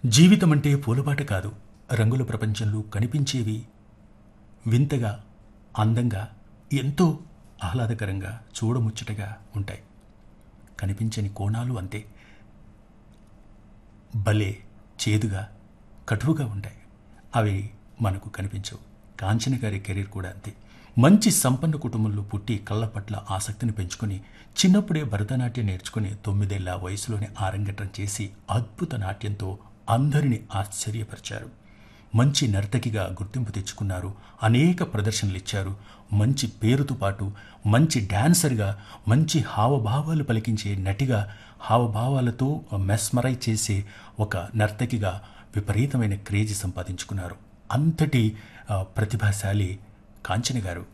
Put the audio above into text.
జీవితం అంటే పూలబాట కాదు రంగుల ప్రపంచంలో కనిపించేవి వింతగా అందంగా ఎంతో ఆహ్లాదకరంగా చూడముచ్చటగా ఉంటాయి కనిపించని కోణాలు అంతే భలే చేదుగా కటువుగా ఉంటాయి అవి మనకు కనిపించవు కాంచన గారి కెరీర్ కూడా అంతే మంచి సంపన్న కుటుంబంలో పుట్టి కళ్ళ పట్ల ఆసక్తిని పెంచుకొని చిన్నప్పుడే భరతనాట్యం నేర్చుకుని తొమ్మిదేళ్ల వయసులోనే ఆరంగేట్రం చేసి అద్భుత నాట్యంతో అందరినీ ఆశ్చర్యపరిచారు మంచి నర్తకిగా గుర్తింపు తెచ్చుకున్నారు అనేక ప్రదర్శనలు ఇచ్చారు మంచి పేరుతో పాటు మంచి డాన్సర్గా మంచి హావభావాలు పలికించే నటిగా హావభావాలతో మెస్మరైజ్ చేసే ఒక నర్తకిగా విపరీతమైన క్రేజ్ సంపాదించుకున్నారు అంతటి ఆ, ప్రతిభాశాలి కాంచన గారు